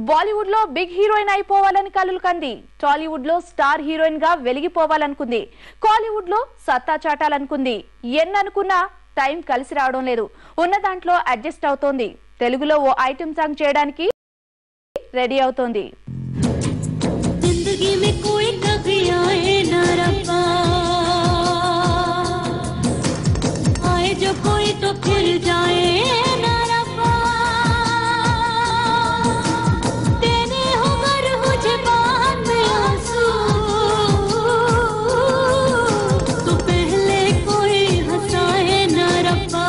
బాలీవుడ్ లో big heroine అయిపోవాలని కలలు కంది టాలీవుడ్ లో స్టార్ హీరోయిన్ గా వెలిగిపోవాలనుకుంది కాలీవుడ్ లో సత్తా చాటాలనుకుంది ఎన్ననుకున్నా టైం కలిసి రావడం లేదు ఉన్న దాంట్లో అడ్జస్ట్ అవుతోంది తెలుగులో ఓ ఐటెం సాంగ్ చేయడానికి రెడీ అవుతోంది जिंदगी में कोई कभी आए ना रब्बा आए जो कोई तो फिर जाए ना रब्बा तेरे हो गर मुझे बात में आंसू तो पहले कोई हंसाए ना रब्बा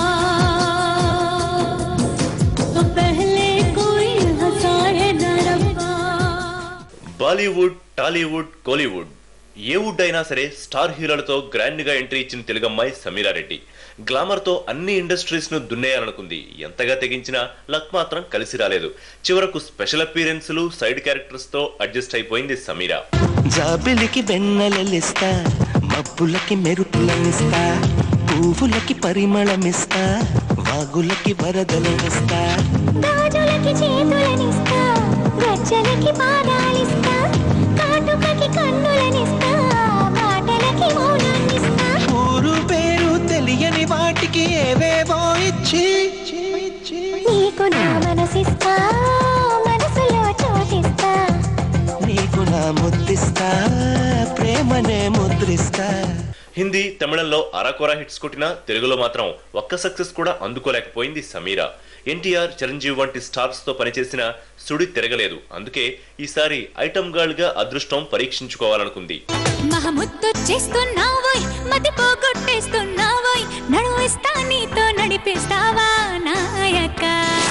तो पहले कोई हंसाए ना रब्बा బాలీవుడ్ టాలీవుడ్ కోలీవుడ్ ఏ వుడ్ అయినా సరే స్టార్ హీరోలతో గ్రాండ్ గా ఎంట్రీ ఇచ్చిన తెలుగమ్మాయి సమీరారెడ్డి గ్లామర్ తో అన్ని ఇండస్ట్రీస్ ను దున్నేయాలనుకుంది ఎంతగా తెగించినా లక్ మాత్రం కలిసి రాలేదు చివరకు స్పెషల్ అపీరెన్స్లు సైడ్ క్యారెక్టర్స్ తో అడ్జస్ట్ అయిపోయింది సమీరా జాబిలికి వెన్నెలలిస్తా మబ్బులకి మెరుపులనిస్తా పువ్వులకి పరిమళమిస్తా వాగులకి వరదలనిస్తా గాజులకి చేతులనిస్తా గజ్జలకి పాదాలిస్తా కాటుకకి కన్నులనిస్తా మాటలకి మౌనాన్నిస్తా ఊరు పేరు తెలియని వాటికి ఏవేవో ఇచ్చి నీకు నా మనసిస్తా మనసులో చోటిస్తా నీకు నా ముద్దిస్తా ప్రేమనే ముద్రిస్తా హిందీ తమిళంలో అరాకొరా హిట్స్ కొట్టిన తెలుగులో మాత్రం ఒక్క సక్సెస్ కూడా అందుకోలేకపోయింది సమీరా ఎన్టీఆర్ చిరంజీవి వంటి స్టార్స్ తో పనిచేసిన సుడి తిరగలేదు అందుకే ఈసారి ఐటమ్ గర్ల్ గా అదృష్టం పరీక్షించుకోవాలనుకుంది మహముద్దు చేస్తున్నావోయ్ మతి పోగొట్టేస్తున్నావోయ్ నడువిస్తా నీతో నడిపిస్తావా నాయక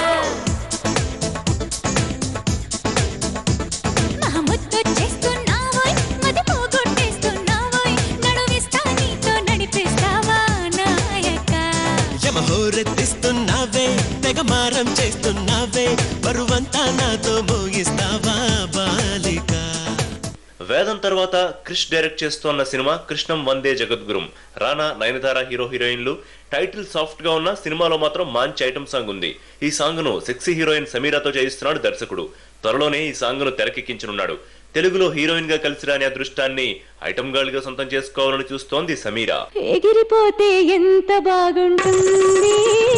మహముద్దు చేస్తున్నావోయ్ మతి పోగొట్టేస్తున్నావోయ్ నడువిస్తా నీతో నడిపిస్తావా నాయక యమహోరెత్తిస్తున్నావే తెగ మారం చేస్తున్నావే బరువంతా నాతో మోగిస్తావా బాలిక వేదం తర్వాత క్రిష్ డైరెక్ట్ చేస్తోన్న సినిమా కృష్ణం వందే జగద్గురుం రానా నయనతార హీరో హీరోయిన్లు టైటిల్ సాఫ్ట్ గా ఉన్న సినిమాలో మాత్రం మంచి ఐటమ్ సాంగ్ ఉంది ఈ సాంగ్ ను సెక్సీ హీరోయిన్ సమీరాతో చేయిస్తున్నాడు దర్శకుడు త్వరలోనే ఈ సాంగ్ ను తెరకెక్కించనున్నాడు తెలుగులో హీరోయిన్ గా కలిసి రాని అదృష్టాన్ని ఐటమ్ గర్ల్ గా సొంతం చేసుకోవాలని చూస్తోంది సమీరా ఎగిరిపోతే ఎంత బాగుంటుంది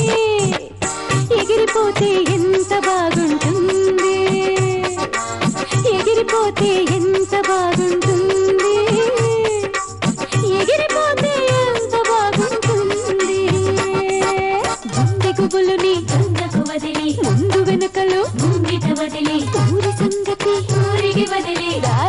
ఎగిరిపోతే ఎంత బాగుంటుంది ఎగిరిపోతే ఎంత బాగుంటుంది ఎగిరిపోతే ఎంత బాగుంటుంది గుండె గుబులుని గుండెకు వదిలి ముందు వెనుకలు ముంగిట వదిలి ఊరి సంగతి ఊరికి వదిలి దారి